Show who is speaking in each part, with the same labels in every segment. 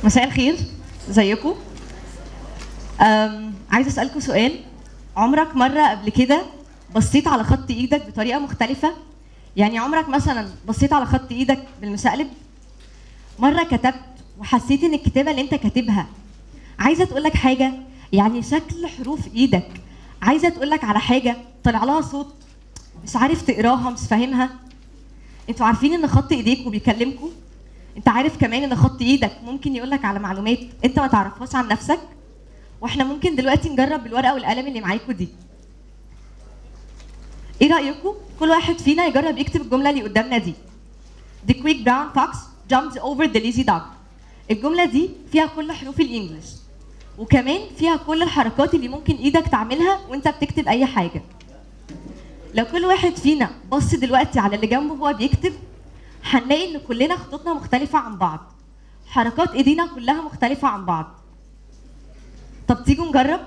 Speaker 1: مساء الخير ازيكم أم، عايزه اسالكم سؤال عمرك مره قبل كده بصيت على خط ايدك بطريقه مختلفه يعني عمرك مثلا بصيت على خط ايدك بالمسقلب مره كتبت وحسيت ان الكتابه اللي انت كاتبها عايزه تقول لك حاجه يعني شكل حروف ايدك عايزه تقول لك على حاجه طلع لها صوت مش عارف تقراها مش فاهمها انتوا عارفين ان خط ايديكوا بيكلمكوا انت عارف كمان ان خط ايدك ممكن يقول لك على معلومات انت ما تعرفهاش عن نفسك واحنا ممكن دلوقتي نجرب بالورقه والقلم اللي معاكوا دي ايه رايكم كل واحد فينا يجرب يكتب الجمله اللي قدامنا دي The quick brown fox jumps over the lazy dog الجمله دي فيها كل حروف الانجليش وكمان فيها كل الحركات اللي ممكن ايدك تعملها وانت بتكتب اي حاجه لو كل واحد فينا بص دلوقتي على اللي جنبه وهو بيكتب هنلاقي ان كلنا خطوطنا مختلفه عن بعض حركات ايدينا كلها مختلفه عن بعض طب تيجوا نجرب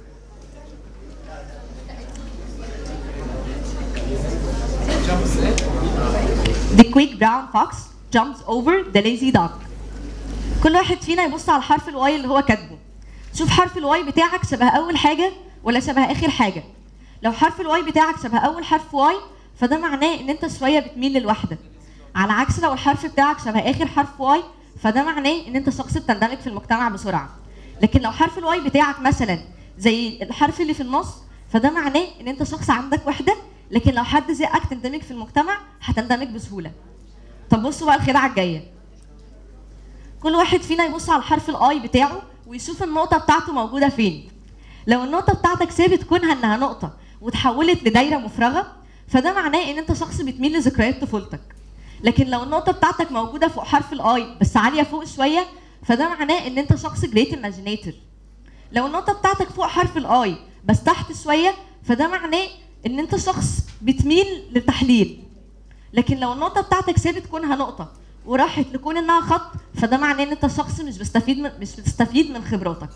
Speaker 1: The quick brown fox jumps over the lazy dog كل واحد فينا يبص على حرف الواي اللي هو كاتبه شوف حرف الواي بتاعك شبه اول حاجه ولا شبه اخر حاجه لو حرف الواي بتاعك شبه اول حرف واي فده معناه ان انت شويه بتميل للوحده على عكس لو الحرف بتاعك شبه اخر حرف واي فده معناه ان انت شخص بتندمج في المجتمع بسرعه لكن لو حرف الواي بتاعك مثلا زي الحرف اللي في النص فده معناه ان انت شخص عندك وحده لكن لو حد زيك تندمج في المجتمع هتندمج بسهوله طب بصوا بقى الخدعه الجايه كل واحد فينا يبص على الحرف الاي بتاعه ويشوف النقطه بتاعته موجوده فين لو النقطه بتاعتك ثابت كونها انها نقطه وتحولت لدايره مفرغه فده معناه ان انت شخص بتميل لذكريات طفولتك لكن لو النقطه بتاعتك موجوده فوق حرف الاي بس عاليه فوق شويه فده معناه ان انت شخص جريت ايماجينيتور لو النقطه بتاعتك فوق حرف الاي بس تحت شويه فده معناه ان انت شخص بتميل للتحليل لكن لو النقطه بتاعتك ثابت كونها نقطه وراحت لكون انها خط فده معناه ان انت شخص مش بتستفيد من مش بتستفيد من خبراتك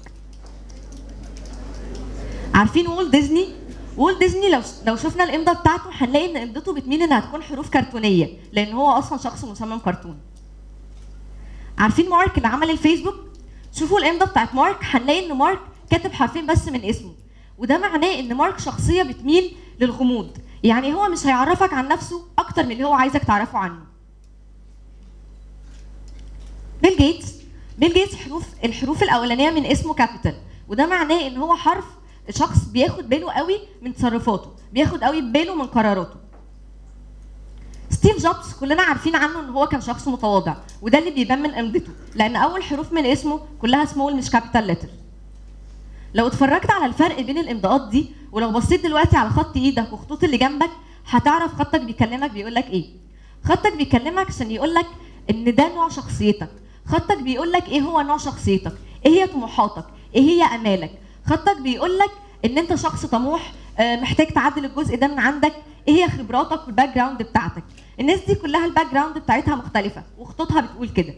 Speaker 1: عارفين وول ديزني وول ديزني لو لو شفنا الامضه بتاعته هنلاقي ان امضته بتميل انها تكون حروف كرتونيه لان هو اصلا شخص مصمم كرتون عارفين مارك اللي عمل الفيسبوك شوفوا الامضه بتاعت مارك هنلاقي ان مارك كاتب حرفين بس من اسمه وده معناه ان مارك شخصيه بتميل للغموض يعني هو مش هيعرفك عن نفسه اكتر من اللي هو عايزك تعرفه عنه بيل جيتس بيل جيتس حروف الحروف الاولانيه من اسمه كابيتال وده معناه ان هو حرف شخص بياخد باله قوي من تصرفاته بياخد قوي باله من قراراته ستيف جوبز كلنا عارفين عنه ان هو كان شخص متواضع وده اللي بيبان من امضته لان اول حروف من اسمه كلها سمول مش كابيتال لتر لو اتفرجت على الفرق بين الامضاءات دي ولو بصيت دلوقتي على خط ايدك وخطوط اللي جنبك هتعرف خطك بيكلمك بيقول لك ايه خطك بيكلمك عشان يقول لك ان ده نوع شخصيتك خطك بيقول لك ايه هو نوع شخصيتك ايه هي طموحاتك ايه هي امالك خطك بيقول لك ان انت شخص طموح آه، محتاج تعدل الجزء ده من عندك ايه هي خبراتك والباك جراوند بتاعتك الناس دي كلها الباك جراوند بتاعتها مختلفه وخطوطها بتقول كده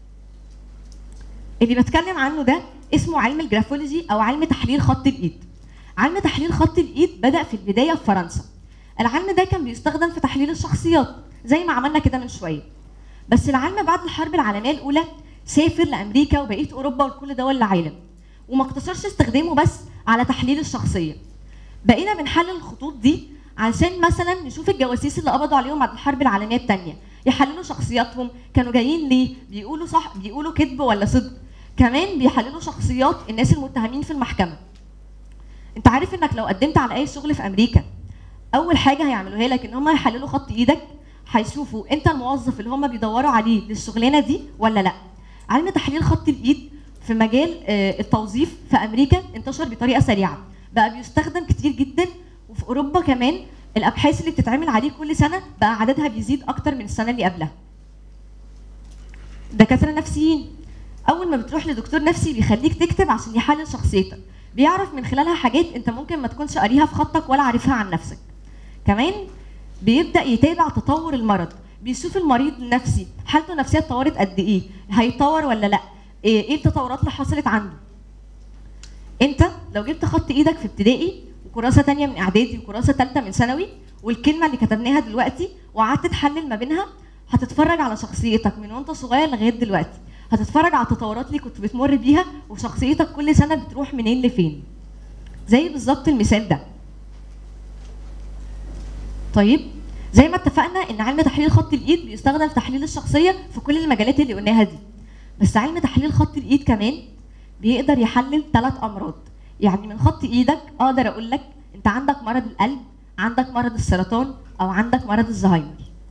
Speaker 1: اللي بتكلم عنه ده اسمه علم الجرافولوجي او علم تحليل خط الايد علم تحليل خط الايد بدا في البدايه في فرنسا العلم ده كان بيستخدم في تحليل الشخصيات زي ما عملنا كده من شويه بس العلم بعد الحرب العالميه الاولى سافر لامريكا وبقيه اوروبا وكل دول العالم وما اقتصرش استخدامه بس على تحليل الشخصيه بقينا بنحلل الخطوط دي علشان مثلا نشوف الجواسيس اللي قبضوا عليهم بعد الحرب العالميه الثانيه يحللوا شخصياتهم كانوا جايين ليه بيقولوا صح بيقولوا كذب ولا صدق كمان بيحللوا شخصيات الناس المتهمين في المحكمه انت عارف انك لو قدمت على اي شغل في امريكا اول حاجه هيعملوها لك ان هم يحللوا خط ايدك هيشوفوا انت الموظف اللي هم بيدوروا عليه للشغلانه دي ولا لا علم تحليل خط الايد في مجال آه، التوظيف في امريكا انتشر بطريقه سريعه بقى بيستخدم كتير جدا وفي اوروبا كمان الابحاث اللي بتتعمل عليه كل سنه بقى عددها بيزيد اكتر من السنه اللي قبلها دكاتره نفسيين اول ما بتروح لدكتور نفسي بيخليك تكتب عشان يحلل شخصيتك بيعرف من خلالها حاجات انت ممكن ما تكونش قاريها في خطك ولا عارفها عن نفسك كمان بيبدا يتابع تطور المرض بيشوف المريض النفسي حالته النفسيه اتطورت قد ايه هيتطور ولا لا ايه إيه التطورات اللي حصلت عنده انت لو جبت خط ايدك في ابتدائي وكراسه تانية من اعدادي وكراسه ثالثه من ثانوي والكلمه اللي كتبناها دلوقتي وقعدت تحلل ما بينها هتتفرج على شخصيتك من وانت صغير لغايه دلوقتي هتتفرج على التطورات اللي كنت بتمر بيها وشخصيتك كل سنه بتروح منين لفين زي بالظبط المثال ده طيب زي ما اتفقنا ان علم تحليل خط الايد بيستخدم في تحليل الشخصيه في كل المجالات اللي قلناها دي بس علم تحليل خط الايد كمان بيقدر يحلل ثلاث امراض يعني من خط ايدك اقدر اقول لك انت عندك مرض القلب عندك مرض السرطان او عندك مرض الزهايمر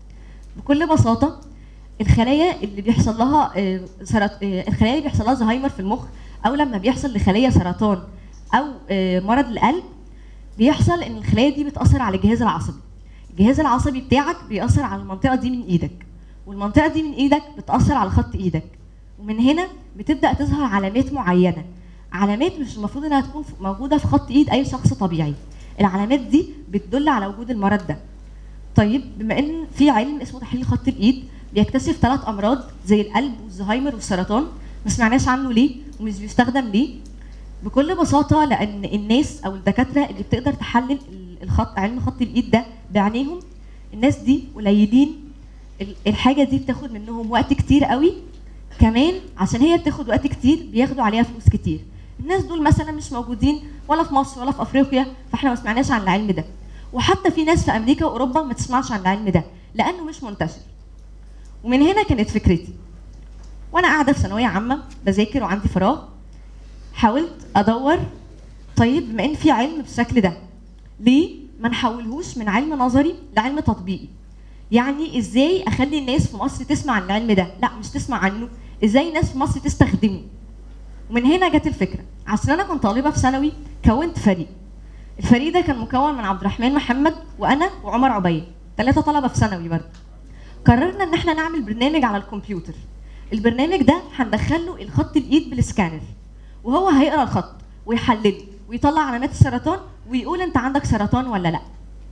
Speaker 1: بكل بساطه الخلايا اللي بيحصل لها آه، سرط... آه، الخلايا اللي بيحصل لها زهايمر في المخ او لما بيحصل لخليه سرطان او آه، مرض القلب بيحصل ان الخلايا دي بتاثر على الجهاز العصبي الجهاز العصبي بتاعك بيأثر على المنطقه دي من ايدك والمنطقه دي من ايدك بتأثر على خط ايدك ومن هنا بتبدا تظهر علامات معينه علامات مش المفروض انها تكون ف- موجوده في خط ايد اي شخص طبيعي العلامات دي بتدل على وجود المرض ده طيب بما ان في علم اسمه تحليل خط الايد بيكتشف ثلاث امراض زي القلب والزهايمر والسرطان ما سمعناش عنه ليه ومش بيستخدم ليه بكل بساطه لان الناس او الدكاتره اللي بتقدر تحلل ال- الخط علم خط الايد ده بعينيهم الناس دي قليلين ال- الحاجه دي بتاخد منهم وقت كتير قوي كمان عشان هي بتاخد وقت كتير بياخدوا عليها فلوس كتير الناس دول مثلا مش موجودين ولا في مصر ولا في افريقيا فاحنا ما سمعناش عن العلم ده وحتى في ناس في امريكا واوروبا ما تسمعش عن العلم ده لانه مش منتشر ومن هنا كانت فكرتي وانا قاعده في ثانويه عامه بذاكر وعندي فراغ حاولت ادور طيب بما ان في علم بالشكل ده ليه ما نحولهوش من علم نظري لعلم تطبيقي يعني ازاي اخلي الناس في مصر تسمع عن العلم ده لا مش تسمع عنه ازاي الناس في مصر تستخدمه ومن هنا جت الفكره عشان انا كنت طالبه في ثانوي كونت فريق الفريق ده كان مكون من عبد الرحمن محمد وانا وعمر عبيد ثلاثه طلبه في ثانوي برضه قررنا ان احنا نعمل برنامج على الكمبيوتر البرنامج ده هندخل له الخط الايد بالسكانر وهو هيقرا الخط ويحلله ويطلع علامات السرطان ويقول انت عندك سرطان ولا لا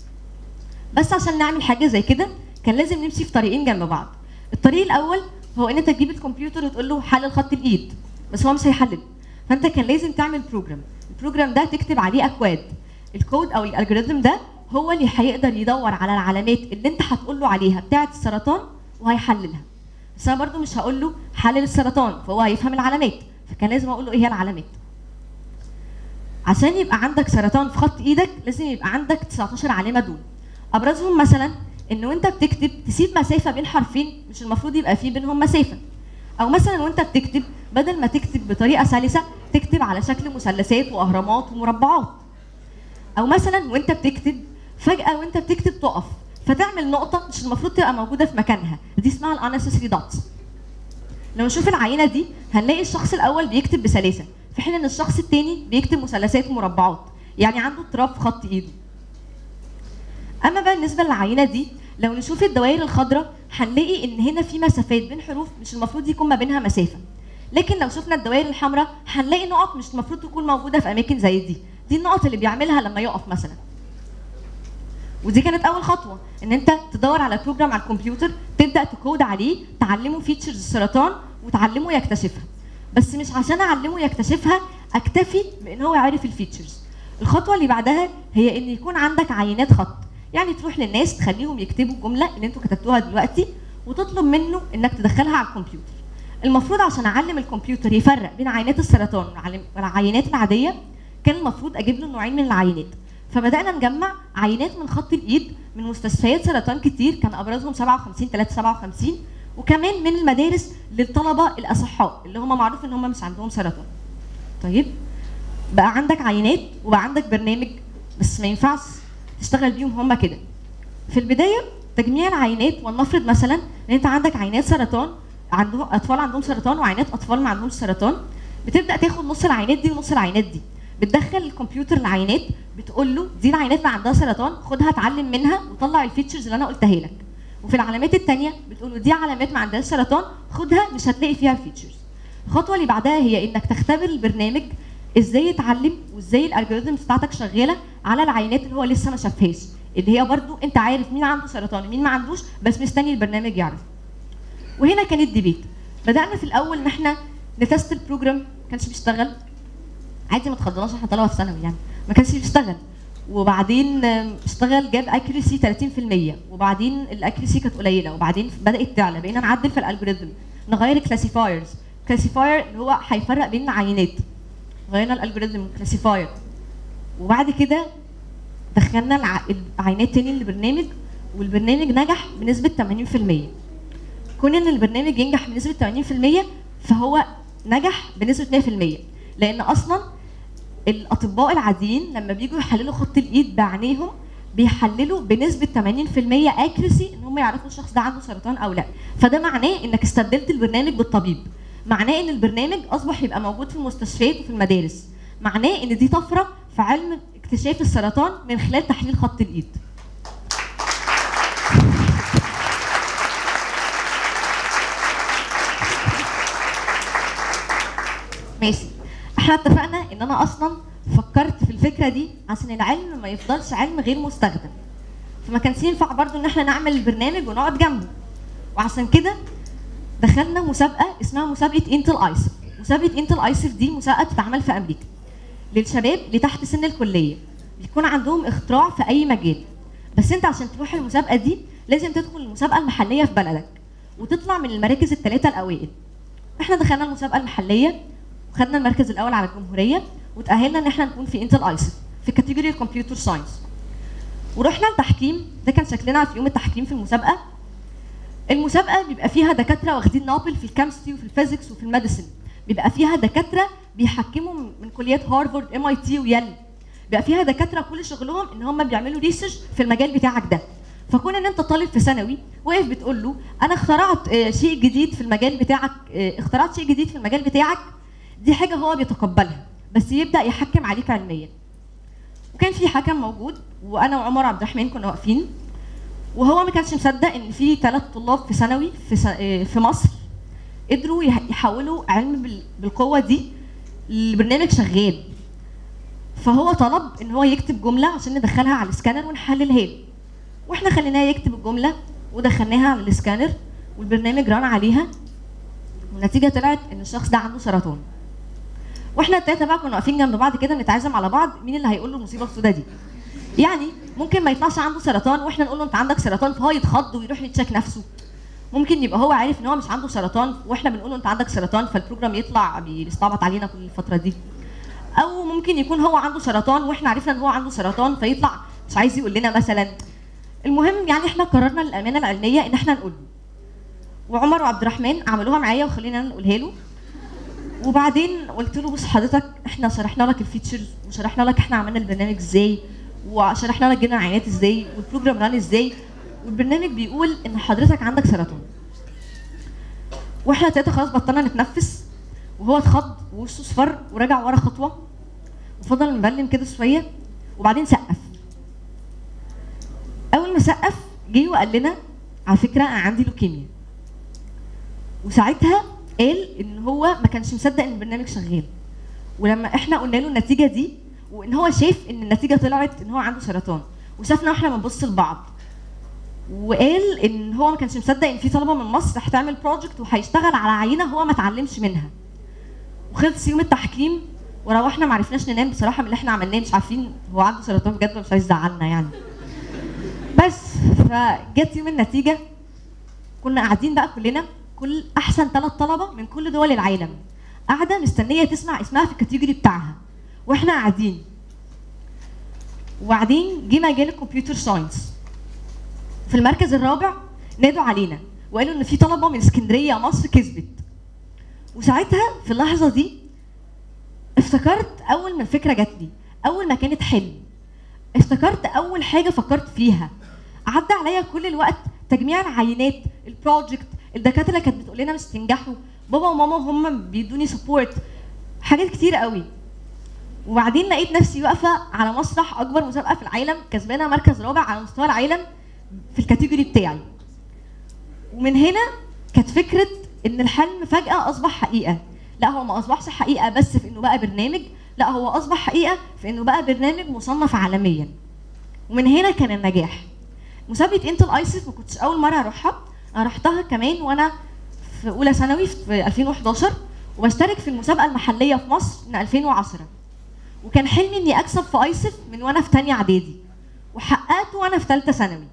Speaker 1: بس عشان نعمل حاجه زي كده كان لازم نمشي في طريقين جنب بعض الطريق الاول هو ان انت تجيب الكمبيوتر وتقول له حلل خط الايد بس هو مش هيحلل فانت كان لازم تعمل بروجرام البروجرام ده تكتب عليه اكواد الكود او الالجوريثم ده هو اللي هيقدر يدور على العلامات اللي انت هتقول له عليها بتاعه السرطان وهيحللها بس انا برضو مش هقول له حلل السرطان فهو هيفهم العلامات فكان لازم اقول له ايه هي العلامات عشان يبقى عندك سرطان في خط ايدك لازم يبقى عندك 19 علامه دول ابرزهم مثلا ان وانت بتكتب تسيب مسافه بين حرفين مش المفروض يبقى في بينهم مسافه او مثلا وانت بتكتب بدل ما تكتب بطريقه سلسه تكتب على شكل مثلثات واهرامات ومربعات او مثلا وانت بتكتب فجاه وانت بتكتب تقف فتعمل نقطه مش المفروض تبقى موجوده في مكانها دي اسمها الانسيسري دوتس لو نشوف العينه دي هنلاقي الشخص الاول بيكتب بسلاسه في حين ان الشخص الثاني بيكتب مثلثات ومربعات يعني عنده اضطراب في خط ايده اما بقى بالنسبه للعينه دي لو نشوف الدوائر الخضراء هنلاقي ان هنا في مسافات بين حروف مش المفروض يكون ما بينها مسافه لكن لو شفنا الدوائر الحمراء هنلاقي نقط مش المفروض تكون موجوده في اماكن زي دي دي النقط اللي بيعملها لما يقف مثلا ودي كانت اول خطوه ان انت تدور على بروجرام على الكمبيوتر تبدا تكود عليه تعلمه فيتشرز السرطان وتعلمه يكتشفها بس مش عشان اعلمه يكتشفها اكتفي بان هو يعرف الفيتشرز الخطوه اللي بعدها هي ان يكون عندك عينات خط يعني تروح للناس تخليهم يكتبوا الجمله اللي انتوا كتبتوها دلوقتي وتطلب منه انك تدخلها على الكمبيوتر المفروض عشان اعلم الكمبيوتر يفرق بين عينات السرطان والعينات العاديه كان المفروض اجيب له نوعين من العينات فبدانا نجمع عينات من خط الايد من مستشفيات سرطان كتير كان ابرزهم 57 357 وكمان من المدارس للطلبه الاصحاء اللي هم معروف ان هم مش عندهم سرطان طيب بقى عندك عينات وبقى عندك برنامج بس ما ينفعش تشتغل بيهم هم كده في البدايه تجميع العينات ولنفرض مثلا ان انت عندك عينات سرطان عندهم اطفال عندهم سرطان وعينات اطفال ما عندهمش سرطان بتبدا تاخد نص العينات دي ونص العينات دي بتدخل الكمبيوتر العينات بتقول له دي العينات اللي عندها سرطان خدها اتعلم منها وطلع الفيتشرز اللي انا قلتها لك وفي العلامات الثانيه بتقول له دي علامات ما عندهاش سرطان خدها مش هتلاقي فيها الفيتشرز الخطوه اللي بعدها هي انك تختبر البرنامج ازاي يتعلم وازاي الالجوريزمز بتاعتك شغاله على العينات اللي هو لسه ما شافهاش اللي هي برضو انت عارف مين عنده سرطان ومين ما عندوش بس مستني البرنامج يعرف وهنا كان الديبيت بدانا في الاول ان احنا نتست البروجرام ما كانش بيشتغل عادي ما تخضناش احنا طلبه في ثانوي يعني ما كانش بيشتغل وبعدين اشتغل جاب اكيورسي 30% وبعدين الاكيورسي كانت قليله وبعدين بدات تعلى بقينا نعدل في الالجوريزم نغير الكلاسيفايرز كلاسيفاير اللي هو هيفرق بين العينات غيرنا الالجوريزم كلاسيفاير وبعد كده دخلنا الع- العينات تاني للبرنامج والبرنامج نجح بنسبه 80% كون ان البرنامج ينجح بنسبه 80% فهو نجح بنسبه 100% لان اصلا الاطباء العاديين لما بيجوا يحللوا خط الايد بعينيهم بيحللوا بنسبه 80% اكريسي ان هم يعرفوا الشخص ده عنده سرطان او لا فده معناه انك استبدلت البرنامج بالطبيب معناه ان البرنامج اصبح يبقى موجود في المستشفيات وفي المدارس معناه ان دي طفره في علم اكتشاف السرطان من خلال تحليل خط الايد ماشي احنا اتفقنا ان انا اصلا فكرت في الفكره دي عشان العلم ما يفضلش علم غير مستخدم فما كانش ينفع برضو ان احنا نعمل البرنامج ونقعد جنبه وعشان كده دخلنا مسابقه اسمها مسابقه انتل ايسف مسابقه انتل ايسف دي مسابقه بتتعمل في امريكا للشباب اللي تحت سن الكليه بيكون عندهم اختراع في اي مجال بس انت عشان تروح المسابقه دي لازم تدخل المسابقه المحليه في بلدك وتطلع من المراكز الثلاثه الاوائل احنا دخلنا المسابقه المحليه وخدنا المركز الاول على الجمهوريه وتاهلنا ان احنا نكون في انتل ايسف في كاتيجوري الكمبيوتر ساينس ورحنا التحكيم ده كان شكلنا في يوم التحكيم في المسابقه المسابقه بيبقى فيها دكاتره واخدين نوبل في الكيمستري وفي الفيزيكس وفي الميديسن بيبقى فيها دكاتره بيحكموا من كليات هارفارد ام اي تي ويل بيبقى فيها دكاتره كل شغلهم ان هم بيعملوا ريسيرش في المجال بتاعك ده فكون ان انت طالب في ثانوي واقف بتقول له انا اخترعت آه، شيء جديد في المجال بتاعك آه، اخترعت شيء جديد في المجال بتاعك دي حاجه هو بيتقبلها بس يبدا يحكم عليك علميا وكان في حكم موجود وانا وعمر عبد الرحمن كنا واقفين وهو ما كانش مصدق ان في ثلاث طلاب في ثانوي في س- آه، في مصر قدروا يح- يحولوا علم بال- بالقوه دي لبرنامج شغال فهو طلب ان هو يكتب جمله عشان ندخلها على السكانر ونحللها له واحنا خليناه يكتب الجمله ودخلناها على السكانر والبرنامج ران عليها والنتيجه طلعت ان الشخص ده عنده سرطان واحنا التلاته بقى كنا واقفين جنب بعض كده نتعازم على بعض مين اللي هيقول له المصيبه السوداء دي يعني ممكن ما يطلعش عنده سرطان واحنا نقول له انت عندك سرطان فهو يتخض ويروح يتشيك نفسه ممكن يبقى هو عارف ان هو مش عنده سرطان واحنا بنقول له انت عندك سرطان فالبروجرام يطلع بيستعبط علينا كل الفتره دي او ممكن يكون هو عنده سرطان واحنا عرفنا ان هو عنده سرطان فيطلع مش عايز يقول لنا مثلا المهم يعني احنا قررنا للامانه العلميه ان احنا نقول له وعمر وعبد الرحمن عملوها معايا وخلينا أنا نقولها له وبعدين قلت له بص حضرتك احنا شرحنا لك الفيتشرز وشرحنا لك احنا عملنا البرنامج ازاي وشرحنا لك جبنا العينات ازاي والبروجرام ران ازاي والبرنامج بيقول ان حضرتك عندك سرطان واحنا تلاته خلاص بطلنا نتنفس وهو اتخض ووشه اصفر ورجع ورا خطوه وفضل مبلم كده شويه وبعدين سقف اول ما سقف جه وقال لنا على فكره انا عندي لوكيميا وساعتها قال ان هو ما كانش مصدق ان البرنامج شغال ولما احنا قلنا له النتيجه دي وان هو شاف ان النتيجه طلعت ان هو عنده سرطان وشافنا واحنا بنبص لبعض وقال ان هو ما كانش مصدق ان في طلبه من مصر هتعمل بروجكت وهيشتغل على عينه هو ما اتعلمش منها وخلص يوم التحكيم وروحنا ما عرفناش ننام بصراحه من اللي احنا عملناه مش عارفين هو عنده سرطان بجد ولا مش عايز يزعلنا يعني بس فجت يوم النتيجه كنا قاعدين بقى كلنا كل احسن ثلاث طلبه من كل دول العالم قاعده مستنيه تسمع اسمها في الكاتيجوري بتاعها واحنا قاعدين وبعدين جه مجال الكمبيوتر ساينس في المركز الرابع نادوا علينا وقالوا ان في طلبه من اسكندريه مصر كسبت وساعتها في اللحظه دي افتكرت اول ما الفكره جات لي اول ما كانت حلم افتكرت اول حاجه فكرت فيها عدى عليا كل الوقت تجميع العينات البروجكت الدكاتره اللي كانت بتقول لنا مش تنجحوا بابا وماما هم بيدوني سبورت حاجات كتير قوي وبعدين لقيت نفسي واقفه على مسرح اكبر مسابقه في العالم كسبانه مركز رابع على مستوى العالم في الكاتيجوري بتاعي ومن هنا كانت فكره ان الحلم فجاه اصبح حقيقه لا هو ما اصبحش حقيقه بس في انه بقى برنامج لا هو اصبح حقيقه في انه بقى برنامج مصنف عالميا ومن هنا كان النجاح مسابقه انتل ايسف ما كنتش اول مره اروحها انا رحتها كمان وانا في اولى ثانوي في 2011 وبشترك في المسابقه المحليه في مصر من 2010 وكان حلمي اني اكسب في ايسف من وانا في تانية اعدادي وحققته وانا في ثالثه ثانوي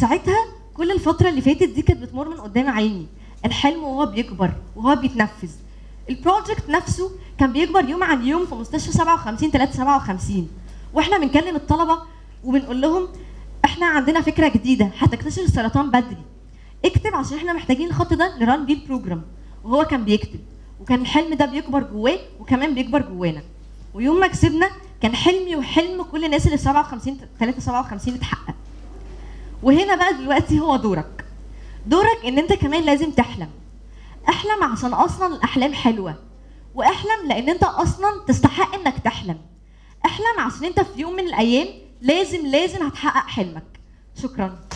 Speaker 1: وساعتها كل الفتره اللي فاتت دي كانت بتمر من قدام عيني الحلم وهو بيكبر وهو بيتنفذ البروجكت نفسه كان بيكبر يوم عن يوم في مستشفى 57 3 57 واحنا بنكلم الطلبه وبنقول لهم احنا عندنا فكره جديده هتكتشف السرطان بدري اكتب عشان احنا محتاجين الخط ده نران بيه البروجرام وهو كان بيكتب وكان الحلم ده بيكبر جواه وكمان بيكبر جوانا ويوم ما كسبنا كان حلمي وحلم كل الناس اللي في 57 3 57 اتحقق وهنا بقى دلوقتي هو دورك دورك ان انت كمان لازم تحلم احلم عشان اصلا الاحلام حلوه واحلم لان انت اصلا تستحق انك تحلم احلم عشان انت في يوم من الايام لازم لازم هتحقق حلمك شكرا